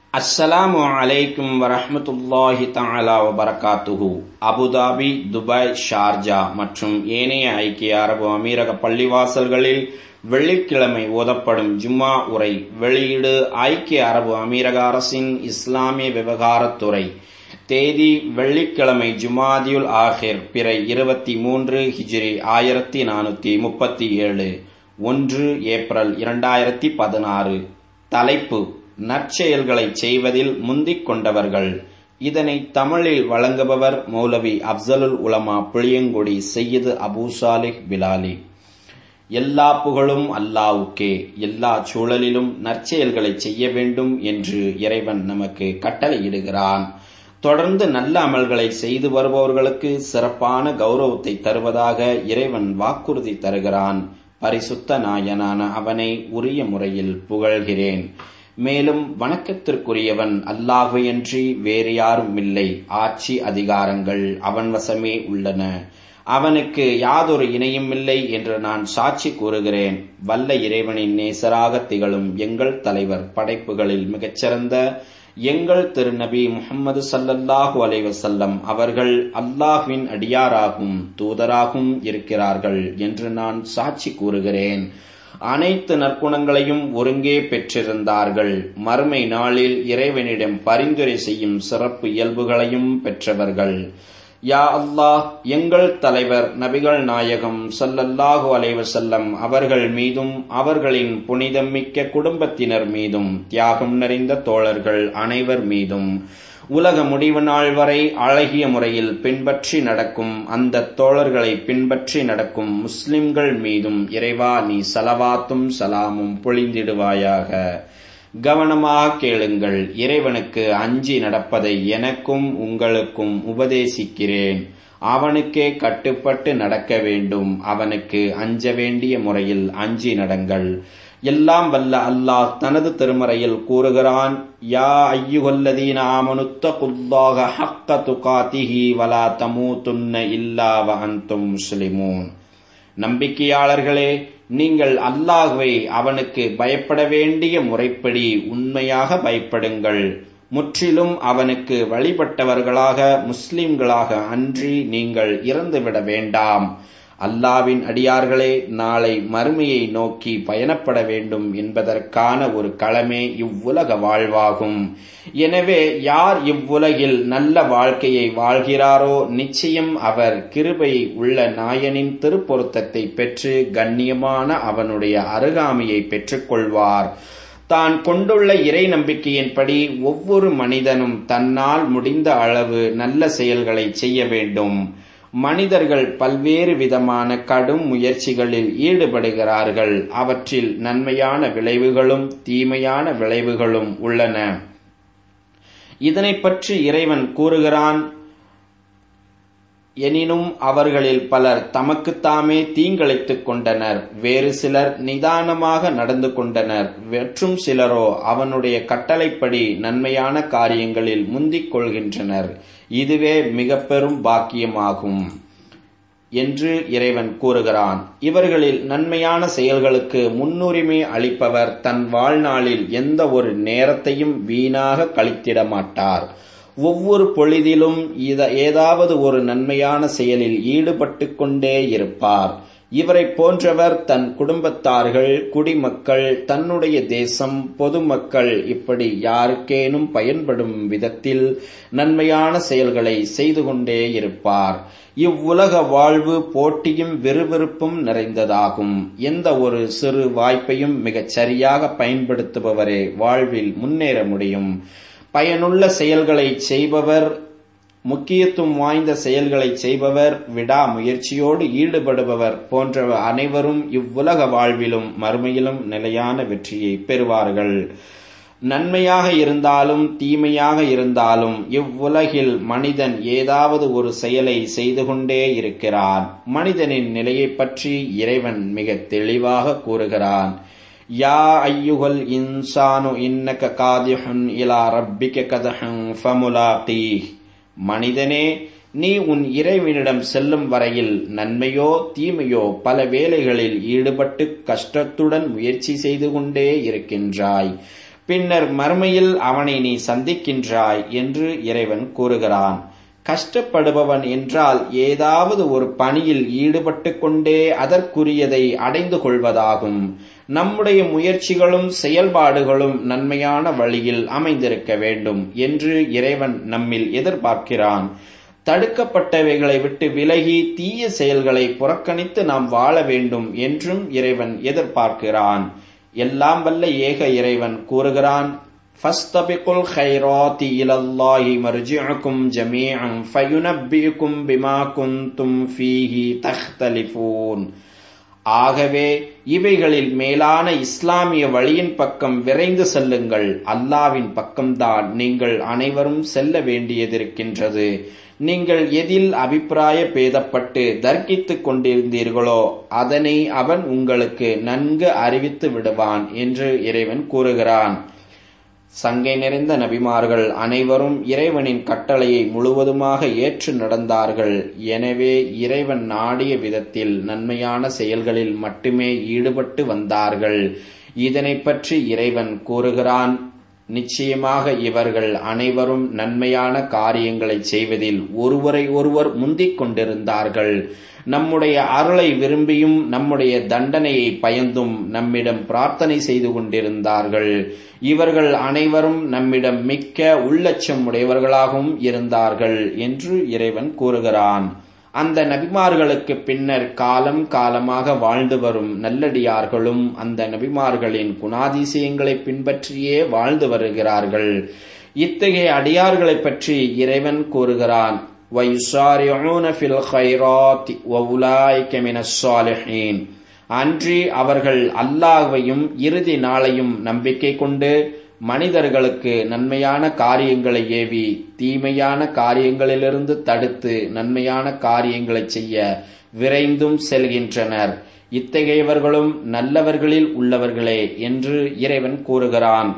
அஸ்ஸலாமு அலைக்கும் வரஹ்மத்துல்லாஹி தஆலா வபரகாத்துஹு அபுதாபி துபாய் ஷார்ஜா மற்றும் ஏனைய ஐக்கிய அரபு அமீரக பள்ளிவாசல்களில் வெள்ளிக்கிழமை ஓதப்படும் ஜும்மா உரை வெளியீடு ஐக்கிய அரபு அமீரக அரசின் இஸ்லாமிய விவகாரத்துறை தேதி வெள்ளிக்கிழமை ஜுமாதியுல் ஆஹிர் பிறை இருபத்தி மூன்று ஹிஜ்ரி ஆயிரத்தி நானூத்தி முப்பத்தி ஏழு ஒன்று ஏப்ரல் இரண்டாயிரத்தி பதினாறு தலைப்பு நற்செயல்களை செய்வதில் முந்திக் கொண்டவர்கள் இதனை தமிழில் வழங்குபவர் மௌலவி அப்சலுல் உலமா புளியங்குடி செய்யது அபூ சாலிஹ் பிலாலி எல்லா புகழும் அல்லாவுக்கே எல்லா சூழலிலும் நற்செயல்களை செய்ய வேண்டும் என்று இறைவன் நமக்கு கட்டளையிடுகிறான் தொடர்ந்து நல்ல அமல்களை செய்து வருபவர்களுக்கு சிறப்பான கௌரவத்தை தருவதாக இறைவன் வாக்குறுதி தருகிறான் பரிசுத்த நாயனான அவனை உரிய முறையில் புகழ்கிறேன் மேலும் வணக்கத்திற்குரியவன் அல்லாஹுயன்றி வேறு யாரும் இல்லை ஆட்சி அதிகாரங்கள் அவன் வசமே உள்ளன அவனுக்கு யாதொரு இணையும் இல்லை என்று நான் சாட்சி கூறுகிறேன் வல்ல இறைவனின் நேசராக திகழும் எங்கள் தலைவர் படைப்புகளில் மிகச்சிறந்த எங்கள் திருநபி முகமது சல்லல்லாஹு அலைவசல்லம் அவர்கள் அல்லாஹ்வின் அடியாராகும் தூதராகும் இருக்கிறார்கள் என்று நான் சாட்சி கூறுகிறேன் அனைத்து நற்குணங்களையும் ஒருங்கே பெற்றிருந்தார்கள் மறுமை நாளில் இறைவனிடம் பரிந்துரை செய்யும் சிறப்பு இயல்புகளையும் பெற்றவர்கள் யா அல்லாஹ் எங்கள் தலைவர் நபிகள் நாயகம் சல்லல்லாஹு அலைவசல்லம் அவர்கள் மீதும் அவர்களின் புனிதம் மிக்க குடும்பத்தினர் மீதும் தியாகம் நிறைந்த தோழர்கள் அனைவர் மீதும் உலக முடிவு நாள் வரை அழகிய முறையில் பின்பற்றி நடக்கும் அந்த தோழர்களை பின்பற்றி நடக்கும் முஸ்லிம்கள் மீதும் இறைவா நீ சலவாத்தும் சலாமும் பொழிந்திடுவாயாக கவனமாக கேளுங்கள் இறைவனுக்கு அஞ்சி நடப்பதை எனக்கும் உங்களுக்கும் உபதேசிக்கிறேன் அவனுக்கே கட்டுப்பட்டு நடக்க வேண்டும் அவனுக்கு அஞ்ச வேண்டிய முறையில் அஞ்சி நடங்கள் எல்லாம் வல்ல அல்லாஹ் தனது திருமறையில் கூறுகிறான் யா ஐயுகல்லதீன ஆமனுத்தகுல்லாக ஹக்க துகாத்திஹி வலா தமூதுன்ன இல்லா வ அன்தும் முஸ்லிமூன் நம்பிக்கையாளர்களே நீங்கள் அல்லாஹுவை அவனுக்கு பயப்பட வேண்டிய முறைப்படி உண்மையாக பயப்படுங்கள் முற்றிலும் அவனுக்கு வழிபட்டவர்களாக முஸ்லிம்களாக அன்றி நீங்கள் இறந்துவிட வேண்டாம் அல்லாவின் அடியார்களே நாளை மறுமையை நோக்கி பயணப்பட வேண்டும் என்பதற்கான ஒரு களமே இவ்வுலக வாழ்வாகும் எனவே யார் இவ்வுலகில் நல்ல வாழ்க்கையை வாழ்கிறாரோ நிச்சயம் அவர் கிருபை உள்ள நாயனின் திருப்பொருத்தத்தை பெற்று கண்ணியமான அவனுடைய அருகாமையை பெற்றுக்கொள்வார் தான் கொண்டுள்ள இறை நம்பிக்கையின்படி ஒவ்வொரு மனிதனும் தன்னால் முடிந்த அளவு நல்ல செயல்களை செய்ய வேண்டும் மனிதர்கள் பல்வேறு விதமான கடும் முயற்சிகளில் ஈடுபடுகிறார்கள் அவற்றில் நன்மையான விளைவுகளும் தீமையான விளைவுகளும் உள்ளன இதனை பற்றி இறைவன் கூறுகிறான் எனினும் அவர்களில் பலர் தமக்குத்தாமே தீங்கிழைத்துக் கொண்டனர் வேறு சிலர் நிதானமாக நடந்து கொண்டனர் வெற்றும் சிலரோ அவனுடைய கட்டளைப்படி நன்மையான காரியங்களில் முந்திக் கொள்கின்றனர் இதுவே மிக பெரும் பாக்கியமாகும் என்று இறைவன் கூறுகிறான் இவர்களில் நன்மையான செயல்களுக்கு முன்னுரிமை அளிப்பவர் தன் வாழ்நாளில் எந்த ஒரு நேரத்தையும் வீணாக கழித்திட மாட்டார் ஒவ்வொரு பொழுதிலும் ஏதாவது ஒரு நன்மையான செயலில் ஈடுபட்டு கொண்டே இருப்பார் இவரை போன்றவர் தன் குடும்பத்தார்கள் குடிமக்கள் தன்னுடைய தேசம் பொதுமக்கள் இப்படி யாருக்கேனும் பயன்படும் விதத்தில் நன்மையான செயல்களை செய்து கொண்டே இருப்பார் இவ்வுலக வாழ்வு போட்டியும் விறுவிறுப்பும் நிறைந்ததாகும் எந்த ஒரு சிறு வாய்ப்பையும் மிகச் சரியாக பயன்படுத்துபவரே வாழ்வில் முன்னேற முடியும் பயனுள்ள செயல்களை செய்பவர் முக்கியத்துவம் வாய்ந்த செயல்களை செய்பவர் விடாமுயற்சியோடு ஈடுபடுபவர் போன்ற அனைவரும் இவ்வுலக வாழ்விலும் மறுமையிலும் நிலையான வெற்றியை பெறுவார்கள் நன்மையாக இருந்தாலும் தீமையாக இருந்தாலும் இவ்வுலகில் மனிதன் ஏதாவது ஒரு செயலை செய்து கொண்டே இருக்கிறான் மனிதனின் நிலையை பற்றி இறைவன் மிக தெளிவாக கூறுகிறான் யா ஐயுகல் இன்சானு இன்னக காதிஹுன் இலா ரப்பிக்க கதஹன் ஃபமுலாகீஹ் மனிதனே நீ உன் இறைவனிடம் செல்லும் வரையில் நன்மையோ தீமையோ பல வேலைகளில் ஈடுபட்டு கஷ்டத்துடன் முயற்சி செய்து கொண்டே இருக்கின்றாய் பின்னர் மறுமையில் அவனை நீ சந்திக்கின்றாய் என்று இறைவன் கூறுகிறான் கஷ்டப்படுபவன் என்றால் ஏதாவது ஒரு பணியில் ஈடுபட்டு கொண்டே அதற்குரியதை அடைந்து கொள்வதாகும் நம்முடைய முயற்சிகளும் செயல்பாடுகளும் நன்மையான வழியில் அமைந்திருக்க வேண்டும் என்று இறைவன் நம்மில் எதிர்பார்க்கிறான் தடுக்கப்பட்டவைகளை விட்டு விலகி தீய செயல்களை புறக்கணித்து நாம் வாழ வேண்டும் என்றும் இறைவன் எதிர்பார்க்கிறான் எல்லாம் வல்ல ஏக இறைவன் கூறுகிறான் فاستبقوا الخيرات إلى الله مرجعكم جميعا فينبئكم بما كنتم فيه تختلفون ஆகவே இவைகளில் மேலான இஸ்லாமிய வழியின் பக்கம் விரைந்து செல்லுங்கள் அல்லாவின் பக்கம்தான் நீங்கள் அனைவரும் செல்ல வேண்டியதிருக்கின்றது நீங்கள் எதில் அபிப்பிராய பேதப்பட்டு தர்க்கித்துக் கொண்டிருந்தீர்களோ அதனை அவன் உங்களுக்கு நன்கு அறிவித்து விடுவான் என்று இறைவன் கூறுகிறான் சங்கை நிறைந்த நபிமார்கள் அனைவரும் இறைவனின் கட்டளையை முழுவதுமாக ஏற்று நடந்தார்கள் எனவே இறைவன் நாடிய விதத்தில் நன்மையான செயல்களில் மட்டுமே ஈடுபட்டு வந்தார்கள் இதனை பற்றி இறைவன் கூறுகிறான் நிச்சயமாக இவர்கள் அனைவரும் நன்மையான காரியங்களை செய்வதில் ஒருவரை ஒருவர் முந்திக் கொண்டிருந்தார்கள் நம்முடைய அருளை விரும்பியும் நம்முடைய தண்டனையை பயந்தும் நம்மிடம் பிரார்த்தனை செய்து கொண்டிருந்தார்கள் இவர்கள் அனைவரும் நம்மிடம் மிக்க உள்ளச்சம் உடையவர்களாகவும் இருந்தார்கள் என்று இறைவன் கூறுகிறான் அந்த நபிமார்களுக்கு பின்னர் காலம் காலமாக வாழ்ந்து வரும் நல்லடியார்களும் அந்த நபிமார்களின் குணாதிசயங்களை பின்பற்றியே வாழ்ந்து வருகிறார்கள் இத்தகைய அடியார்களை பற்றி இறைவன் கூறுகிறான் وَيُسَارِعُونَ فِي الْخَيْرَاتِ وَأُولَٰئِكَ مِنَ الصَّالِحِينَ அன்றி அவர்கள் அல்லாஹ்வையும் இறுதி நாளையும் நம்பிக்கை கொண்டு மனிதர்களுக்கு நன்மையான காரியங்களை ஏவி தீமையான காரியங்களிலிருந்து தடுத்து நன்மையான காரியங்களை செய்ய விரைந்தும் செல்கின்றனர் இத்தகையவர்களும் நல்லவர்களில் உள்ளவர்களே என்று இறைவன் கூறுகிறான்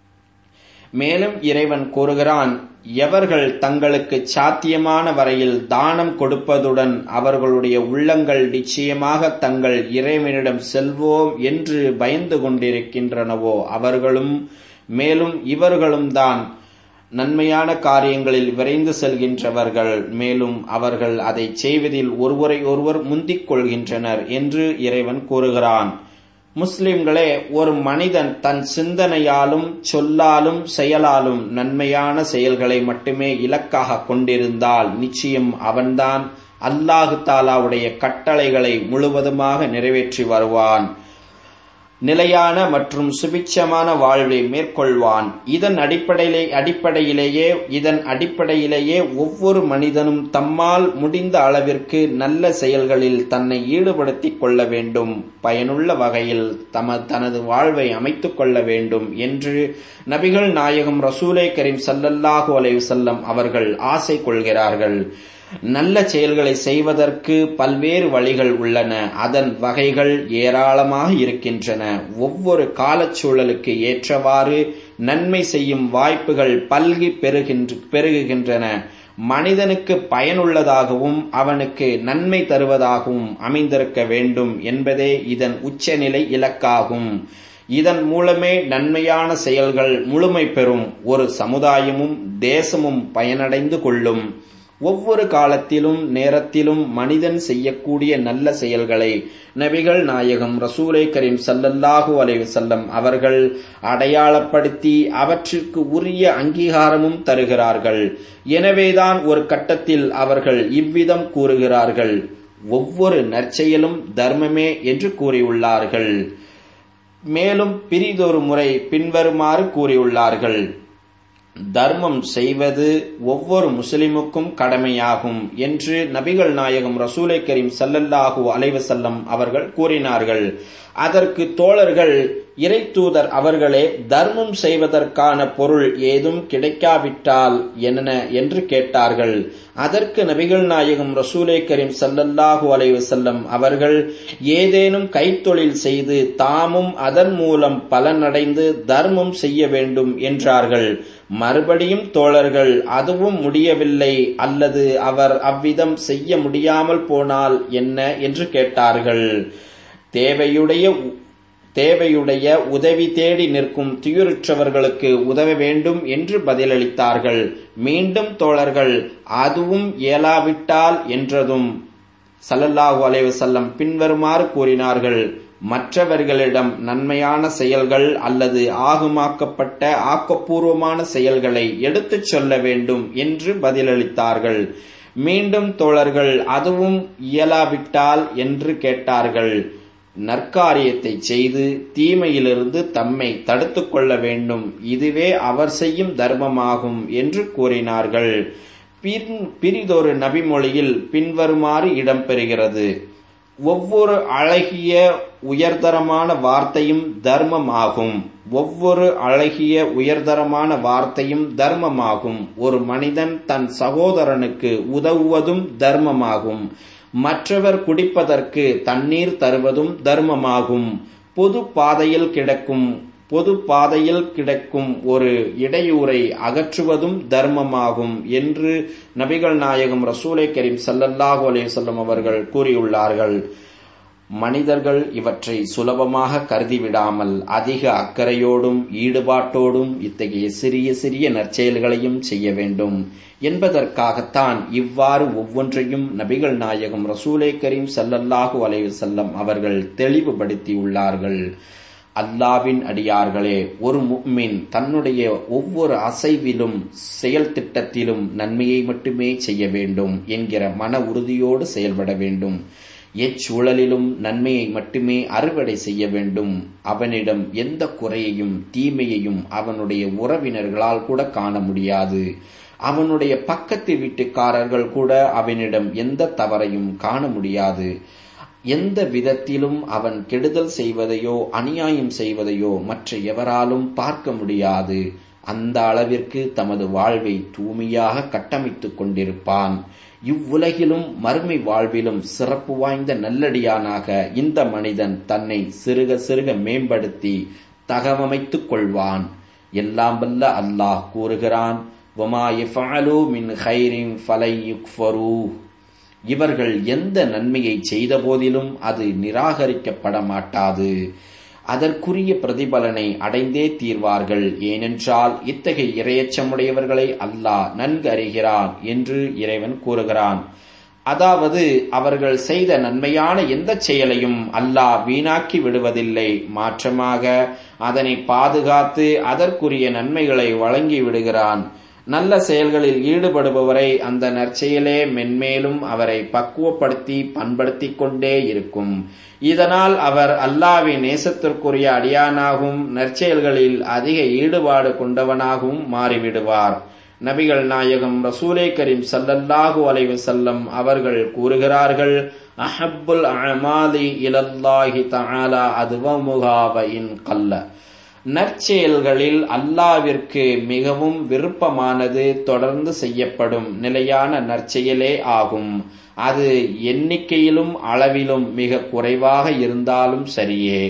மேலும் இறைவன் கூறுகிறான் எவர்கள் தங்களுக்கு சாத்தியமான வரையில் தானம் கொடுப்பதுடன் அவர்களுடைய உள்ளங்கள் நிச்சயமாக தங்கள் இறைவனிடம் செல்வோம் என்று பயந்து கொண்டிருக்கின்றனவோ அவர்களும் மேலும் இவர்களும் தான் நன்மையான காரியங்களில் விரைந்து செல்கின்றவர்கள் மேலும் அவர்கள் அதை செய்வதில் ஒருவரை ஒருவர் முந்திக் கொள்கின்றனர் என்று இறைவன் கூறுகிறான் முஸ்லிம்களே ஒரு மனிதன் தன் சிந்தனையாலும் சொல்லாலும் செயலாலும் நன்மையான செயல்களை மட்டுமே இலக்காக கொண்டிருந்தால் நிச்சயம் அவன்தான் அல்லாஹு தாலாவுடைய கட்டளைகளை முழுவதுமாக நிறைவேற்றி வருவான் நிலையான மற்றும் சுபிட்சமான வாழ்வை மேற்கொள்வான் இதன் அடிப்படையிலே அடிப்படையிலேயே இதன் அடிப்படையிலேயே ஒவ்வொரு மனிதனும் தம்மால் முடிந்த அளவிற்கு நல்ல செயல்களில் தன்னை ஈடுபடுத்திக் கொள்ள வேண்டும் பயனுள்ள வகையில் தம தனது வாழ்வை அமைத்துக் கொள்ள வேண்டும் என்று நபிகள் நாயகம் ரசூலை கரீம் சல்லல்லாஹு அலைஹி வஸல்லம் அவர்கள் ஆசை கொள்கிறார்கள் நல்ல செயல்களை செய்வதற்கு பல்வேறு வழிகள் உள்ளன அதன் வகைகள் ஏராளமாக இருக்கின்றன ஒவ்வொரு காலச்சூழலுக்கு ஏற்றவாறு நன்மை செய்யும் வாய்ப்புகள் பல்கி பெருகின்ற பெருகுகின்றன மனிதனுக்கு பயனுள்ளதாகவும் அவனுக்கு நன்மை தருவதாகவும் அமைந்திருக்க வேண்டும் என்பதே இதன் உச்சநிலை இலக்காகும் இதன் மூலமே நன்மையான செயல்கள் முழுமை பெறும் ஒரு சமுதாயமும் தேசமும் பயனடைந்து கொள்ளும் ஒவ்வொரு காலத்திலும் நேரத்திலும் மனிதன் செய்யக்கூடிய நல்ல செயல்களை நபிகள் நாயகம் ரசூலை கரீம் சல்லல்லாஹூ அலைவு செல்லம் அவர்கள் அடையாளப்படுத்தி அவற்றிற்கு உரிய அங்கீகாரமும் தருகிறார்கள் எனவேதான் ஒரு கட்டத்தில் அவர்கள் இவ்விதம் கூறுகிறார்கள் ஒவ்வொரு நற்செயலும் தர்மமே என்று கூறியுள்ளார்கள் மேலும் பிரிதொரு முறை பின்வருமாறு கூறியுள்ளார்கள் தர்மம் செய்வது ஒவ்வொரு முஸ்லிமுக்கும் கடமையாகும் என்று நபிகள் நாயகம் ரசூலை கரீம் சல்லல்லாஹூ அலைவசல்லம் அவர்கள் கூறினார்கள் அதற்கு தோழர்கள் இறை தூதர் அவர்களே தர்மம் செய்வதற்கான பொருள் ஏதும் கிடைக்காவிட்டால் என்ன என்று கேட்டார்கள் அதற்கு நபிகள் நாயகம் ரசூலை கரீம் சல்லல்லாஹு அலைவு செல்லம் அவர்கள் ஏதேனும் கைத்தொழில் செய்து தாமும் அதன் மூலம் பலனடைந்து தர்மம் செய்ய வேண்டும் என்றார்கள் மறுபடியும் தோழர்கள் அதுவும் முடியவில்லை அல்லது அவர் அவ்விதம் செய்ய முடியாமல் போனால் என்ன என்று கேட்டார்கள் தேவையுடைய தேவையுடைய உதவி தேடி நிற்கும் துயருற்றவர்களுக்கு உதவ வேண்டும் என்று பதிலளித்தார்கள் மீண்டும் தோழர்கள் அதுவும் இயலாவிட்டால் என்றதும் சல்லல்லாஹு அலைவசல்லம் பின்வருமாறு கூறினார்கள் மற்றவர்களிடம் நன்மையான செயல்கள் அல்லது ஆகுமாக்கப்பட்ட ஆக்கப்பூர்வமான செயல்களை எடுத்துச் சொல்ல வேண்டும் என்று பதிலளித்தார்கள் மீண்டும் தோழர்கள் அதுவும் இயலாவிட்டால் என்று கேட்டார்கள் நற்காரியத்தை செய்து தீமையிலிருந்து தம்மை தடுத்துக் கொள்ள வேண்டும் இதுவே அவர் செய்யும் தர்மமாகும் என்று கூறினார்கள் பிரிதொரு நபிமொழியில் பின்வருமாறு இடம்பெறுகிறது ஒவ்வொரு அழகிய உயர்தரமான வார்த்தையும் தர்மமாகும் ஒவ்வொரு அழகிய உயர்தரமான வார்த்தையும் தர்மமாகும் ஒரு மனிதன் தன் சகோதரனுக்கு உதவுவதும் தர்மமாகும் மற்றவர் குடிப்பதற்கு தண்ணீர் தருவதும் தர்மமாகும் பொது பாதையில் கிடக்கும் பொது பாதையில் கிடக்கும் ஒரு இடையூரை அகற்றுவதும் தர்மமாகும் என்று நபிகள் நாயகம் ரசூலை கரீம் சல்லல்லாஹு அலேசல்லம் அவர்கள் கூறியுள்ளார்கள் மனிதர்கள் இவற்றை சுலபமாக கருதிவிடாமல் அதிக அக்கறையோடும் ஈடுபாட்டோடும் இத்தகைய சிறிய சிறிய நற்செயல்களையும் செய்ய வேண்டும் என்பதற்காகத்தான் இவ்வாறு ஒவ்வொன்றையும் நபிகள் நாயகம் ரசூலே கரீம் சல்லல்லாஹு அலைவசல்லம் அவர்கள் தெளிவுபடுத்தியுள்ளார்கள் அல்லாவின் அடியார்களே ஒரு முக்மின் தன்னுடைய ஒவ்வொரு அசைவிலும் செயல் திட்டத்திலும் நன்மையை மட்டுமே செய்ய வேண்டும் என்கிற மன உறுதியோடு செயல்பட வேண்டும் எச்சூழலிலும் நன்மையை மட்டுமே அறுவடை செய்ய வேண்டும் அவனிடம் எந்த குறையையும் தீமையையும் அவனுடைய உறவினர்களால் கூட காண முடியாது அவனுடைய பக்கத்து வீட்டுக்காரர்கள் கூட அவனிடம் எந்த தவறையும் காண முடியாது எந்த விதத்திலும் அவன் கெடுதல் செய்வதையோ அநியாயம் செய்வதையோ மற்ற எவராலும் பார்க்க முடியாது அந்த அளவிற்கு தமது வாழ்வை தூய்மையாக கட்டமைத்துக் கொண்டிருப்பான் இவ்வுலகிலும் மறுமை வாழ்விலும் சிறப்பு வாய்ந்த நல்லடியானாக இந்த மனிதன் தன்னை சிறுக சிறுக மேம்படுத்தி தகவமைத்துக் கொள்வான் எல்லாம் வல்ல அல்லாஹ் கூறுகிறான் வமா எஃபாலு மின் ஹைரின் ஃபலை யுக்ஃபரூ இவர்கள் எந்த நன்மையை செய்த போதிலும் அது நிராகரிக்கப்பட மாட்டாது அதற்குரிய பிரதிபலனை அடைந்தே தீர்வார்கள் ஏனென்றால் இத்தகைய இரையச்சமுடையவர்களை அல்லாஹ் நன்கு அறிகிறான் என்று இறைவன் கூறுகிறான் அதாவது அவர்கள் செய்த நன்மையான எந்த செயலையும் அல்லாஹ் வீணாக்கி விடுவதில்லை மாற்றமாக அதனை பாதுகாத்து அதற்குரிய நன்மைகளை வழங்கி விடுகிறான் நல்ல செயல்களில் ஈடுபடுபவரை அந்த நற்செயலே மென்மேலும் அவரை பக்குவப்படுத்தி பண்படுத்தி கொண்டே இருக்கும் இதனால் அவர் அல்லாவின் நேசத்திற்குரிய அடியானாகவும் நற்செயல்களில் அதிக ஈடுபாடு கொண்டவனாகவும் மாறிவிடுவார் நபிகள் நாயகம் ரசூலே கரீம் சல்லல்லாஹு அலைவு செல்லம் அவர்கள் கூறுகிறார்கள் அஹப்புல் அமாலி இலல்லாஹி தஆலா அதுவமுகாவ இன் கல்ல நற்செயல்களில் அல்லாவிற்கு மிகவும் விருப்பமானது தொடர்ந்து செய்யப்படும் நிலையான நற்செயலே ஆகும் அது எண்ணிக்கையிலும் அளவிலும் மிக குறைவாக இருந்தாலும் சரியே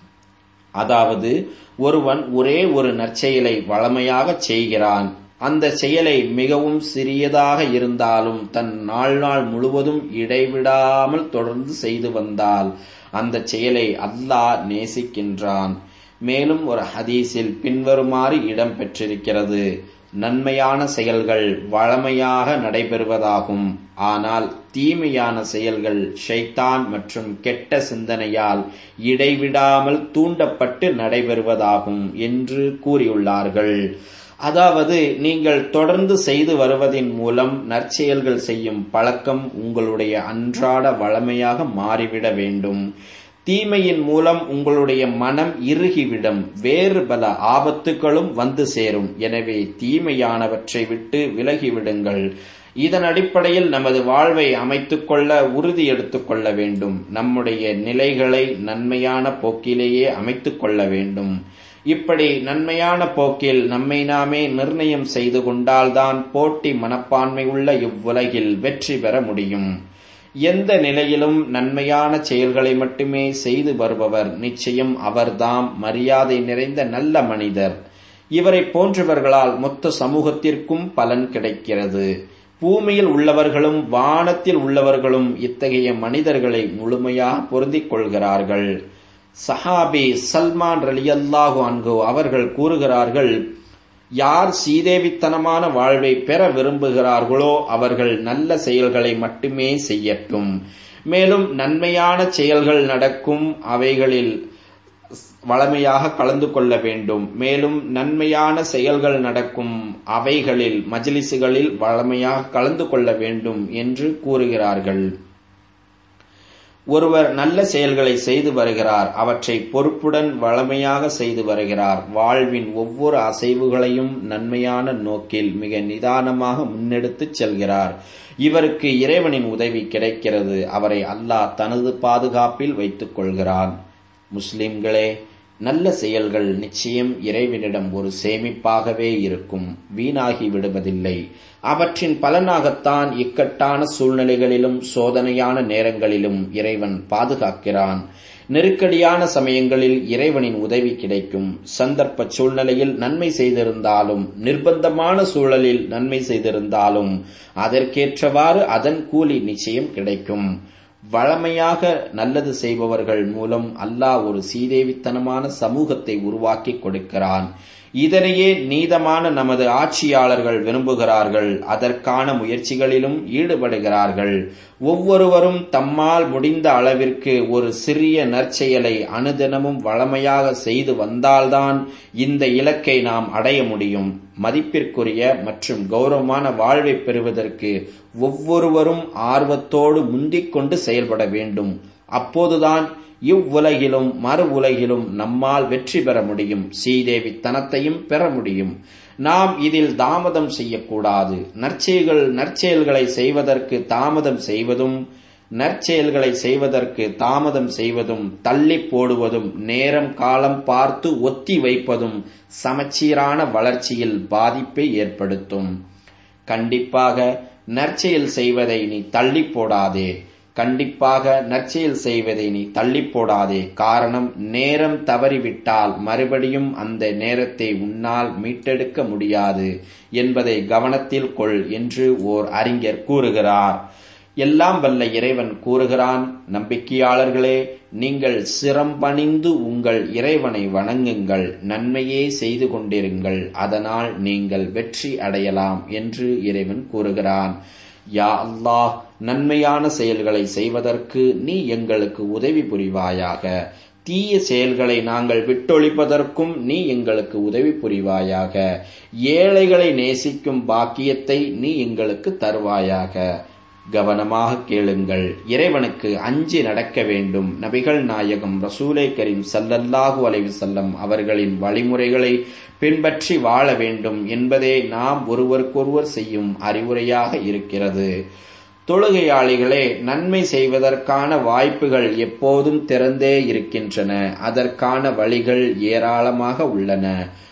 அதாவது ஒருவன் ஒரே ஒரு நற்செயலை வளமையாக செய்கிறான் அந்த செயலை மிகவும் சிறியதாக இருந்தாலும் தன் நாள் முழுவதும் இடைவிடாமல் தொடர்ந்து செய்து வந்தால் அந்த செயலை அல்லாஹ் நேசிக்கின்றான் மேலும் ஒரு ஹதீஸில் பின்வருமாறு இடம் பெற்றிருக்கிறது நன்மையான செயல்கள் வளமையாக நடைபெறுவதாகும் ஆனால் தீமையான செயல்கள் ஷைத்தான் மற்றும் கெட்ட சிந்தனையால் இடைவிடாமல் தூண்டப்பட்டு நடைபெறுவதாகும் என்று கூறியுள்ளார்கள் அதாவது நீங்கள் தொடர்ந்து செய்து வருவதின் மூலம் நற்செயல்கள் செய்யும் பழக்கம் உங்களுடைய அன்றாட வளமையாக மாறிவிட வேண்டும் தீமையின் மூலம் உங்களுடைய மனம் இறுகிவிடும் வேறு பல ஆபத்துகளும் வந்து சேரும் எனவே தீமையானவற்றை விட்டு விலகிவிடுங்கள் இதன் அடிப்படையில் நமது வாழ்வை அமைத்துக் கொள்ள உறுதி எடுத்துக் கொள்ள வேண்டும் நம்முடைய நிலைகளை நன்மையான போக்கிலேயே அமைத்துக் கொள்ள வேண்டும் இப்படி நன்மையான போக்கில் நம்மை நாமே நிர்ணயம் செய்து கொண்டால்தான் போட்டி மனப்பான்மை உள்ள இவ்வுலகில் வெற்றி பெற முடியும் எந்த நிலையிலும் நன்மையான செயல்களை மட்டுமே செய்து வருபவர் நிச்சயம் அவர்தாம் மரியாதை நிறைந்த நல்ல மனிதர் இவரை போன்றவர்களால் மொத்த சமூகத்திற்கும் பலன் கிடைக்கிறது பூமியில் உள்ளவர்களும் வானத்தில் உள்ளவர்களும் இத்தகைய மனிதர்களை முழுமையாக பொருந்திக் கொள்கிறார்கள் சஹாபி சல்மான் ரலியல்லாஹு அன்கு அவர்கள் கூறுகிறார்கள் யார் சீதேவித்தனமான வாழ்வை பெற விரும்புகிறார்களோ அவர்கள் நல்ல செயல்களை மட்டுமே செய்யட்டும் மேலும் நன்மையான செயல்கள் நடக்கும் அவைகளில் வளமையாக கலந்து கொள்ள வேண்டும் மேலும் நன்மையான செயல்கள் நடக்கும் அவைகளில் மஜ்லிசுகளில் வளமையாக கலந்து கொள்ள வேண்டும் என்று கூறுகிறார்கள் ஒருவர் நல்ல செயல்களை செய்து வருகிறார் அவற்றை பொறுப்புடன் வளமையாக செய்து வருகிறார் வாழ்வின் ஒவ்வொரு அசைவுகளையும் நன்மையான நோக்கில் மிக நிதானமாக முன்னெடுத்துச் செல்கிறார் இவருக்கு இறைவனின் உதவி கிடைக்கிறது அவரை அல்லாஹ் தனது பாதுகாப்பில் வைத்துக் கொள்கிறான் முஸ்லிம்களே நல்ல செயல்கள் நிச்சயம் இறைவனிடம் ஒரு சேமிப்பாகவே இருக்கும் வீணாகி விடுவதில்லை அவற்றின் பலனாகத்தான் இக்கட்டான சூழ்நிலைகளிலும் சோதனையான நேரங்களிலும் இறைவன் பாதுகாக்கிறான் நெருக்கடியான சமயங்களில் இறைவனின் உதவி கிடைக்கும் சந்தர்ப்ப சூழ்நிலையில் நன்மை செய்திருந்தாலும் நிர்பந்தமான சூழலில் நன்மை செய்திருந்தாலும் அதற்கேற்றவாறு அதன் கூலி நிச்சயம் கிடைக்கும் வளமையாக நல்லது செய்பவர்கள் மூலம் அல்லாஹ் ஒரு சீதேவித்தனமான சமூகத்தை உருவாக்கி கொடுக்கிறான் இதனையே நீதமான நமது ஆட்சியாளர்கள் விரும்புகிறார்கள் அதற்கான முயற்சிகளிலும் ஈடுபடுகிறார்கள் ஒவ்வொருவரும் தம்மால் முடிந்த அளவிற்கு ஒரு சிறிய நற்செயலை அனுதினமும் வளமையாக செய்து வந்தால்தான் இந்த இலக்கை நாம் அடைய முடியும் மதிப்பிற்குரிய மற்றும் கௌரவமான வாழ்வை பெறுவதற்கு ஒவ்வொருவரும் ஆர்வத்தோடு முந்திக் கொண்டு செயல்பட வேண்டும் அப்போதுதான் இவ்வுலகிலும் மறு உலகிலும் நம்மால் வெற்றி பெற முடியும் சீதேவி தனத்தையும் பெற முடியும் நாம் இதில் தாமதம் செய்யக்கூடாது நற்செயல்கள் நற்செயல்களை செய்வதற்கு தாமதம் செய்வதும் நற்செயல்களை செய்வதற்கு தாமதம் செய்வதும் தள்ளி போடுவதும் நேரம் காலம் பார்த்து ஒத்தி வைப்பதும் சமச்சீரான வளர்ச்சியில் பாதிப்பை ஏற்படுத்தும் கண்டிப்பாக நற்செயல் செய்வதை நீ தள்ளி போடாதே கண்டிப்பாக நற்செயல் செய்வதை நீ தள்ளி போடாதே காரணம் நேரம் தவறிவிட்டால் மறுபடியும் அந்த நேரத்தை உன்னால் மீட்டெடுக்க முடியாது என்பதை கவனத்தில் கொள் என்று ஓர் அறிஞர் கூறுகிறார் எல்லாம் வல்ல இறைவன் கூறுகிறான் நம்பிக்கையாளர்களே நீங்கள் சிரம்பணிந்து உங்கள் இறைவனை வணங்குங்கள் நன்மையே செய்து கொண்டிருங்கள் அதனால் நீங்கள் வெற்றி அடையலாம் என்று இறைவன் கூறுகிறான் யா அல்லாஹ் நன்மையான செயல்களை செய்வதற்கு நீ எங்களுக்கு உதவி புரிவாயாக தீய செயல்களை நாங்கள் விட்டொழிப்பதற்கும் நீ எங்களுக்கு உதவி புரிவாயாக ஏழைகளை நேசிக்கும் பாக்கியத்தை நீ எங்களுக்கு தருவாயாக கவனமாக கேளுங்கள் இறைவனுக்கு அஞ்சி நடக்க வேண்டும் நபிகள் நாயகம் ரசூலை கரீம் சல்லல்லாஹு அலைவு செல்லம் அவர்களின் வழிமுறைகளை பின்பற்றி வாழ வேண்டும் என்பதே நாம் ஒருவருக்கொருவர் செய்யும் அறிவுரையாக இருக்கிறது தொழுகையாளிகளே நன்மை செய்வதற்கான வாய்ப்புகள் எப்போதும் திறந்தே இருக்கின்றன அதற்கான வழிகள் ஏராளமாக உள்ளன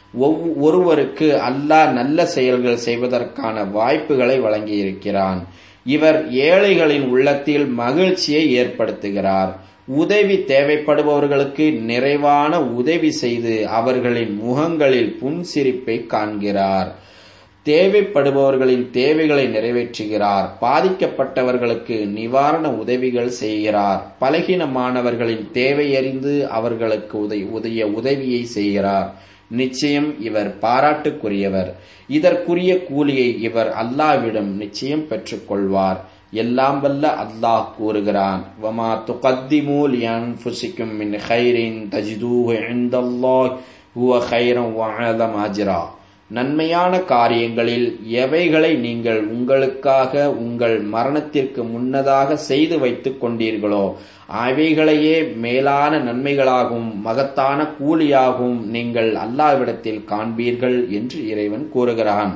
ஒருவருக்கு அல்லாஹ் நல்ல செயல்கள் செய்வதற்கான வாய்ப்புகளை வழங்கியிருக்கிறான் இவர் ஏழைகளின் உள்ளத்தில் மகிழ்ச்சியை ஏற்படுத்துகிறார் உதவி தேவைப்படுபவர்களுக்கு நிறைவான உதவி செய்து அவர்களின் முகங்களில் புன்சிரிப்பை காண்கிறார் தேவைப்படுபவர்களின் தேவைகளை நிறைவேற்றுகிறார் பாதிக்கப்பட்டவர்களுக்கு நிவாரண உதவிகள் செய்கிறார் பலகீனமானவர்களின் தேவையறிந்து அவர்களுக்கு உதவி உதய உதவியை செய்கிறார் நிச்சயம் இவர் பாராட்டுக்குரியவர் இதற்குரிய கூலியை இவர் அல்லாவிடம் நிச்சயம் பெற்றுக்கொள்வார் எல்லாம் வல்ல அல்லாஹ் கூறுகிறான் வமா துகத்திமு லியன்ஃபுசிக்கும் மின் கைரின் தஜிதூஹு இந்தல்லாஹ் ஹுவ கைரம் வஅலம் அஜ்ரா நன்மையான காரியங்களில் எவைகளை நீங்கள் உங்களுக்காக உங்கள் மரணத்திற்கு முன்னதாக செய்து வைத்துக் கொண்டீர்களோ அவைகளையே மேலான நன்மைகளாகவும் மகத்தான கூலியாகவும் நீங்கள் அல்லாவிடத்தில் காண்பீர்கள் என்று இறைவன் கூறுகிறான்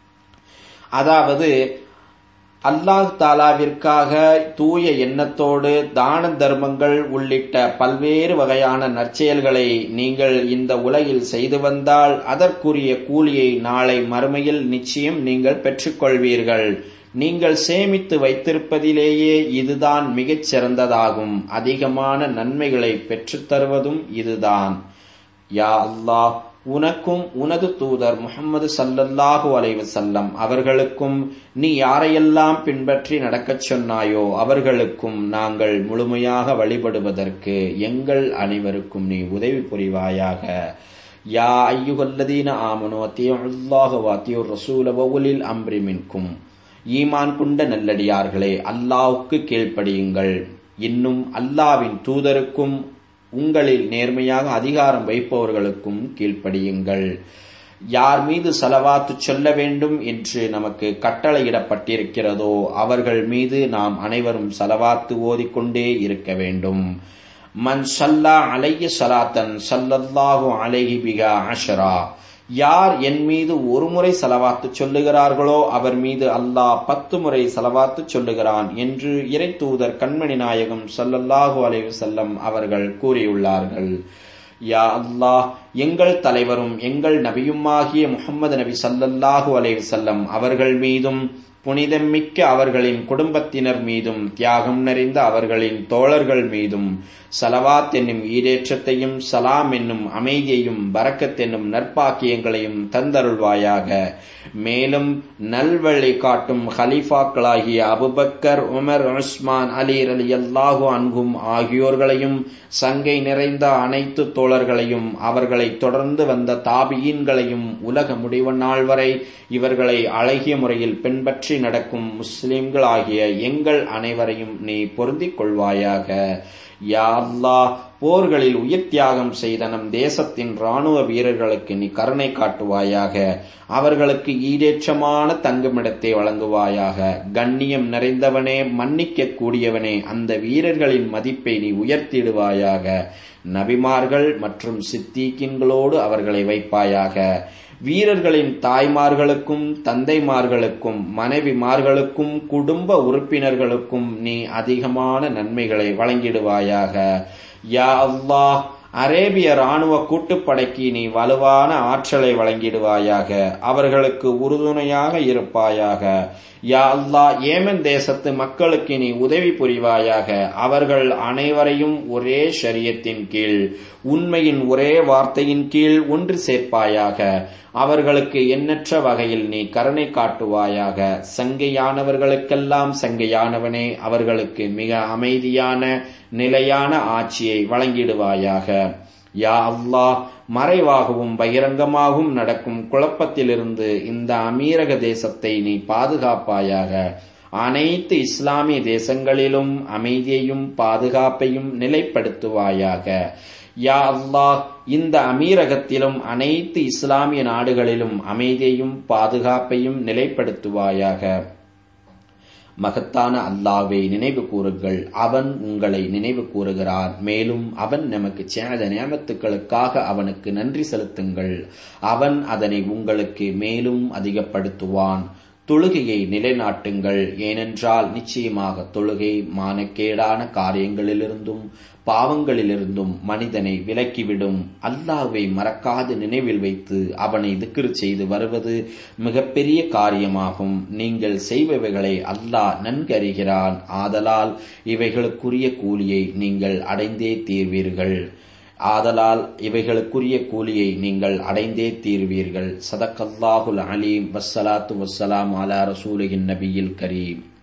அதாவது அல்லாஹ் தாலாவிற்காக தூய எண்ணத்தோடு தான தர்மங்கள் உள்ளிட்ட பல்வேறு வகையான நற்செயல்களை நீங்கள் இந்த உலகில் செய்து வந்தால் அதற்குரிய கூலியை நாளை மறுமையில் நிச்சயம் நீங்கள் பெற்றுக்கொள்வீர்கள் நீங்கள் சேமித்து வைத்திருப்பதிலேயே இதுதான் மிகச் சிறந்ததாகும் அதிகமான நன்மைகளை பெற்றுத் தருவதும் இதுதான் யா அல்லாஹ் உனக்கும் உனது தூதர் முகமது சல்லல்லாஹு அலைவசல்லம் அவர்களுக்கும் நீ யாரையெல்லாம் பின்பற்றி நடக்கச் சொன்னாயோ அவர்களுக்கும் நாங்கள் முழுமையாக வழிபடுவதற்கு எங்கள் அனைவருக்கும் நீ உதவி புரிவாயாக யா ஐயுகல்லதீன ஆமனோ அத்தியுல்லாஹு வாத்தியூர் ரசூல வவுலில் அம்ரி மின்கும் ஈமான் கொண்ட நல்லடியார்களே அல்லாவுக்கு கீழ்ப்படியுங்கள் இன்னும் அல்லாவின் தூதருக்கும் உங்களில் நேர்மையாக அதிகாரம் வைப்பவர்களுக்கும் கீழ்ப்படியுங்கள் யார் மீது செலவாத்து சொல்ல வேண்டும் என்று நமக்கு கட்டளையிடப்பட்டிருக்கிறதோ அவர்கள் மீது நாம் அனைவரும் செலவாத்து ஓதிக்கொண்டே இருக்க வேண்டும் மன் சல்லா அலைய சலாத்தன் சல்லல்லாஹு அலைஹி பிகா அஷரா யார் என் மீது ஒரு முறை செலவாத்து சொல்லுகிறார்களோ அவர் மீது அல்லாஹ் பத்து முறை செலவாத்து சொல்லுகிறான் என்று இறை தூதர் கண்மணி நாயகம் சல்லல்லாஹு அலைவு செல்லம் அவர்கள் கூறியுள்ளார்கள் யா அல்லாஹ் எங்கள் தலைவரும் எங்கள் நபியுமாகிய முகமது நபி சல்லல்லாஹு அலைவு செல்லம் அவர்கள் மீதும் புனிதம் மிக்க அவர்களின் குடும்பத்தினர் மீதும் தியாகம் நிறைந்த அவர்களின் தோழர்கள் மீதும் சலவாத் என்னும் ஈடேற்றத்தையும் சலாம் என்னும் அமைதியையும் பரக்கத் என்னும் நற்பாக்கியங்களையும் தந்தருள்வாயாக மேலும் நல்வழி காட்டும் ஹலீஃபாக்களாகிய Abu Bakr Umar Uthman Ali Ali அல்லாஹு அன்கும் ஆகியோர்களையும் சங்கை நிறைந்த அனைத்து தோழர்களையும் அவர்களை தொடர்ந்து வந்த தாபியீன்களையும் உலக முடிவு நாள் வரை இவர்களை அழகிய முறையில் பின்பற்றி நடக்கும் முஸ்லிம்களாகிய எங்கள் அனைவரையும் நீ பொருந்திக் கொள்வாயாக யா அல்லாஹ் போர்களில் உயிர் தியாகம் செய்த நம் தேசத்தின் ராணுவ வீரர்களுக்கு நீ கருணை காட்டுவாயாக அவர்களுக்கு ஈடேற்றமான தங்குமிடத்தை வழங்குவாயாக கண்ணியம் நிறைந்தவனே மன்னிக்க கூடியவனே அந்த வீரர்களின் மதிப்பை நீ உயர்த்திடுவாயாக நபிமார்கள் மற்றும் சித்தீக்கின்களோடு அவர்களை வைப்பாயாக வீரர்களின் தாய்மார்களுக்கும் தந்தைமார்களுக்கும் மனைவிமார்களுக்கும் குடும்ப உறுப்பினர்களுக்கும் நீ அதிகமான நன்மைகளை வழங்கிடுவாயாக யா அல்லாஹ் அரேபிய ராணுவ கூட்டுப்படைக்கு நீ வலுவான ஆற்றலை வழங்கிடுவாயாக அவர்களுக்கு உறுதுணையாக இருப்பாயாக யா அல்லா ஏமன் தேசத்து மக்களுக்கு நீ உதவி புரிவாயாக அவர்கள் அனைவரையும் ஒரே ஷரியத்தின் கீழ் உண்மையின் ஒரே வார்த்தையின் கீழ் ஒன்று சேர்ப்பாயாக அவர்களுக்கு எண்ணற்ற வகையில் நீ கருணை காட்டுவாயாக சங்கையானவர்களுக்கெல்லாம் சங்கையானவனே அவர்களுக்கு மிக அமைதியான நிலையான ஆட்சியை வழங்கிடுவாயாக யா அல்லாஹ் மறைவாகவும் பகிரங்கமாகவும் நடக்கும் குழப்பத்திலிருந்து இந்த அமீரக தேசத்தை நீ பாதுகாப்பாயாக அனைத்து இஸ்லாமிய தேசங்களிலும் அமைதியையும் பாதுகாப்பையும் நிலைப்படுத்துவாயாக யா அல்லாஹ் இந்த அமீரகத்திலும் அனைத்து இஸ்லாமிய நாடுகளிலும் அமைதியையும் பாதுகாப்பையும் நிலைப்படுத்துவாயாக மகத்தான அல்லாவை நினைவு கூறுங்கள் அவன் உங்களை நினைவு கூறுகிறான் மேலும் அவன் நமக்கு செய்த நியமத்துக்களுக்காக அவனுக்கு நன்றி செலுத்துங்கள் அவன் அதனை உங்களுக்கு மேலும் அதிகப்படுத்துவான் தொழுகையை நிலைநாட்டுங்கள் ஏனென்றால் நிச்சயமாக தொழுகை மானக்கேடான காரியங்களிலிருந்தும் பாவங்களிலிருந்தும் மனிதனை விலக்கிவிடும் அல்லாவை மறக்காது நினைவில் வைத்து அவனை திக்ரு செய்து வருவது மிகப்பெரிய காரியமாகும் நீங்கள் செய்பவைகளை அல்லாஹ் நன்கறிகிறான் ஆதலால் இவைகளுக்குரிய கூலியை நீங்கள் அடைந்தே தீர்வீர்கள் ஆதலால் இவைகளுக்குரிய கூலியை நீங்கள் அடைந்தே தீர்வீர்கள் சதக்கல்லாஹுல் அலீம் வஸ்ஸலாத்து வஸ்ஸலாம் அலா ரசூலின் நபியில் கரீம்